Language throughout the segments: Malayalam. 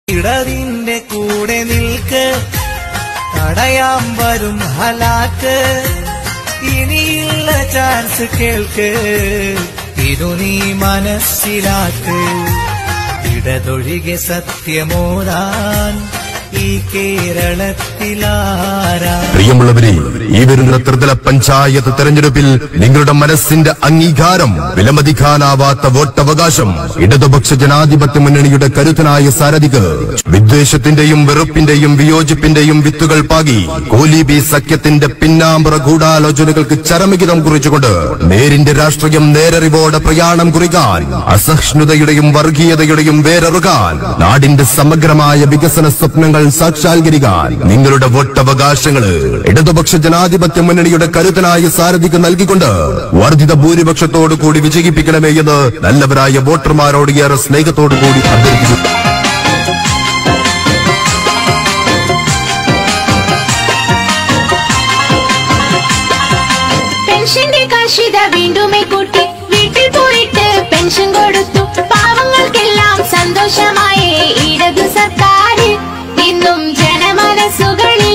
ഇടതിന്റെ കൂടെ നിൽക്ക് തടയാൻ വരും ഹലാക്ക് ഇനിയുള്ള ചാൻസ് കേൾക്ക് ഇതു നീ മനസ്സിലാക്ക് ഇടതൊഴികെ സത്യമോരാൻ ഈ കേരളത്തിലാരാ പ്രിയമുള്ളവരെ ഈ വരുന്ന ത്രിതല പഞ്ചായത്ത് തെരഞ്ഞെടുപ്പിൽ നിങ്ങളുടെ മനസ്സിന്റെ അംഗീകാരം വിലമതിക്കാനാവാത്ത വോട്ടവകാശം ഇടതുപക്ഷ ജനാധിപത്യ മുന്നണിയുടെ കരുത്തനായ സാരഥിക്ക് വിദ്വേഷത്തിന്റെയും വെറുപ്പിന്റെയും വിയോജിപ്പിന്റെയും വിത്തുകൾ പാകി കോലീബി സഖ്യത്തിന്റെ പിന്നാമ്പുറ ഗൂഢാലോചനകൾക്ക് ചരമഗിതം കുറിച്ചുകൊണ്ട് നേരിന്റെ രാഷ്ട്രീയം നേരറിവോടെ പ്രയാണം കുറിക്കാൻ അസഹിഷ്ണുതയുടെയും വർഗീയതയുടെയും വേരറുകാൻ നാടിന്റെ സമഗ്രമായ വികസന സ്വപ്നങ്ങൾ സാക്ഷാത്കരിക്കാൻ നിങ്ങളുടെ വോട്ടവകാശങ്ങള് ഇടതുപക്ഷ ജനാധിപത്യ മുന്നണിയുടെ കരുത്തനായ സാരഥിക്ക് നൽകിക്കൊണ്ട് വർദ്ധിത ഭൂരിപക്ഷത്തോടു കൂടി വിജയിപ്പിക്കണമേ എന്ന് നല്ലവരായ വോട്ടർമാരോട് ഏറെ സ്നേഹത്തോടു കൂടി അഭ്യർത്ഥിക്കുന്നു പെൻഷന്റെ കാശിത വീണ്ടുമേ കൂട്ടി വീട്ടിൽ പോയിട്ട് പെൻഷൻ കൊടുത്തു പാവങ്ങൾക്കെല്ലാം സന്തോഷമായി ഇടതു സർക്കാർ ഇന്നും ജനമനസ്സുകളിൽ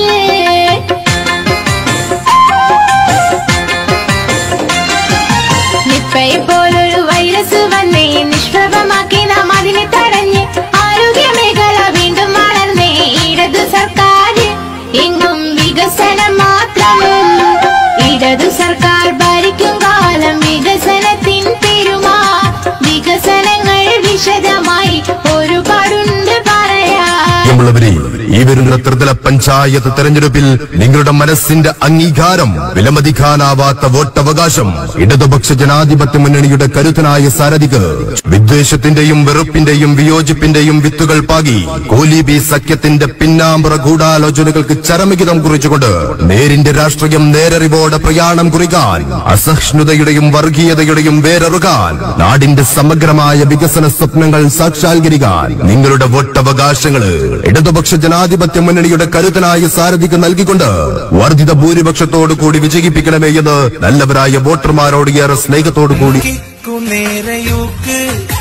നിപ്പയെ പോലൊരു വൈറസ് വന്നേ നിഷ്പ്രഭമാക്കി നാം അതിനെ തടഞ്ഞ് ആരോഗ്യ മേഖല വീണ്ടും വളർന്നേ ഇടതു സർക്കാർ എങ്ങും വികസനം മാത്രം ഇടതു സർക്കാർ ഭരിക്കും കാലം വികസനത്തിൻ പെരുമാ വികസനങ്ങൾ വിശദമായി ഒരുപാടുണ്ട് പറയാൻ പ്രിയമുള്ളവരെ ഈ വരുന്ന ത്രിതല പഞ്ചായത്ത് തെരഞ്ഞെടുപ്പിൽ നിങ്ങളുടെ മനസ്സിന്റെ അംഗീകാരം വിലമതിക്കാനാവാത്ത വോട്ടവകാശം ഇടതുപക്ഷ ജനാധിപത്യ മുന്നണിയുടെ കരുത്തനായ സാരഥിക്ക് വിദ്വേഷത്തിന്റെയും വെറുപ്പിന്റെയും വിയോജിപ്പിന്റെയും വിത്തുകൾ പാകി കോലീബി സഖ്യത്തിന്റെ പിന്നാമ്പുറ ഗൂഢാലോചനകൾക്ക് ചരമഗിതം കുറിച്ചുകൊണ്ട് നേരിന്റെ രാഷ്ട്രീയം നേരറിവോടെ പ്രയാണം കുറിക്കാൻ അസഹിഷ്ണുതയുടെയും വർഗീയതയുടെയും വേരറുകാൻ നാടിന്റെ സമഗ്രമായ വികസന സ്വപ്നങ്ങൾ സാക്ഷാത്കരിക്കാൻ നിങ്ങളുടെ വോട്ടവകാശങ്ങള് ഇടതുപക്ഷ ജനാധിപത്യ മുന്നണിയുടെ കരുത്തനായ സാരഥിക്ക് നൽകിക്കൊണ്ട് വർദ്ധിത ഭൂരിപക്ഷത്തോടു കൂടി വിജയിപ്പിക്കണമേ എന്ന് നല്ലവരായ വോട്ടർമാരോട് ഏറെ സ്നേഹത്തോടു കൂടി കിക്കും നേരയൂക്ക്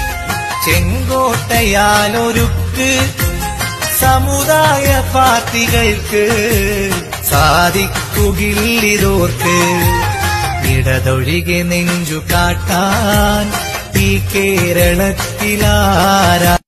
ചെങ്കോട്ടയാലൊരുക്ക് സമുദായ പാർട്ടികൾക്ക് സാധിക്കുകില്ലിതോർക്ക് ഇടതൊഴികെ നെഞ്ചു കാട്ടാൻ ഈ കേരളത്തിലാരാ